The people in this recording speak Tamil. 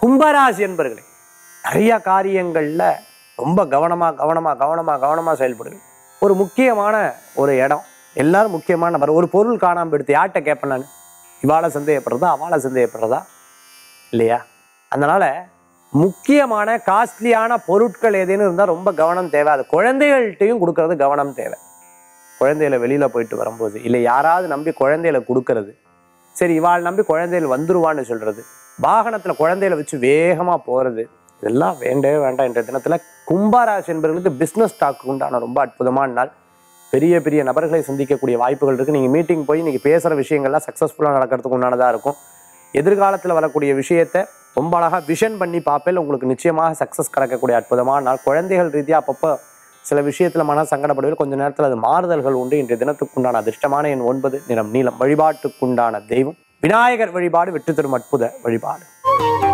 கும்பராசி என்பர்களே நிறைய காரியங்கள்ல ரொம்ப கவனமா கவனமா கவனமா கவனமா செயல்படுவீங்க ஒரு முக்கியமான ஒரு இடம் எல்லாரும் முக்கியமான நபர் ஒரு பொருள் காணாம எடுத்து யார்கிட்ட கேட்பேன் நான் இவாளை சந்தேகப்படுறதா அவளை சந்தேகப்படுறதா இல்லையா அதனால முக்கியமான காஸ்ட்லியான பொருட்கள் ஏதேனும் இருந்தால் ரொம்ப கவனம் தேவை அது குழந்தைகள்கிட்டையும் கொடுக்கறது கவனம் தேவை குழந்தைகளை வெளியில போயிட்டு வரும்போது இல்லை யாராவது நம்பி குழந்தைகளை கொடுக்கறது சரி இவாள் நம்பி குழந்தைகள் வந்துருவான்னு சொல்றது வாகனத்துல குழந்தைகளை வச்சு வேகமா போறது இதெல்லாம் வேண்டவே வேண்டாம் என்ற தினத்துல கும்பராசி என்பவர்களுக்கு பிசினஸ் ஸ்டாக் உண்டான ரொம்ப அற்புதமான நாள் பெரிய பெரிய நபர்களை சந்திக்கக்கூடிய வாய்ப்புகள் இருக்கு நீங்க மீட்டிங் போய் நீங்க பேசுற விஷயங்கள்லாம் சக்சஸ்ஃபுல்லா நடக்கிறதுக்கு உண்டானதா இருக்கும் எதிர்காலத்துல வரக்கூடிய விஷயத்தை ரொம்ப அழகா விஷன் பண்ணி பார்ப்பேன் உங்களுக்கு நிச்சயமாக சக்சஸ் கிடைக்கக்கூடிய அற்புதமான நாள் குழந்தைகள் ரீதியா அப்பப்போ சில விஷயத்துல மன சங்கடப்படுவதில் கொஞ்ச நேரத்துல அது மாறுதல்கள் உண்டு இன்றைய தினத்துக்குண்டான அதிர்ஷ்டமான எண் ஒன்பது நிறம் நீளம் வழிபாட்டுக்குண்டான தெய்வம் விநாயகர் வழிபாடு வெற்றி தரும் அற்புத வழிபாடு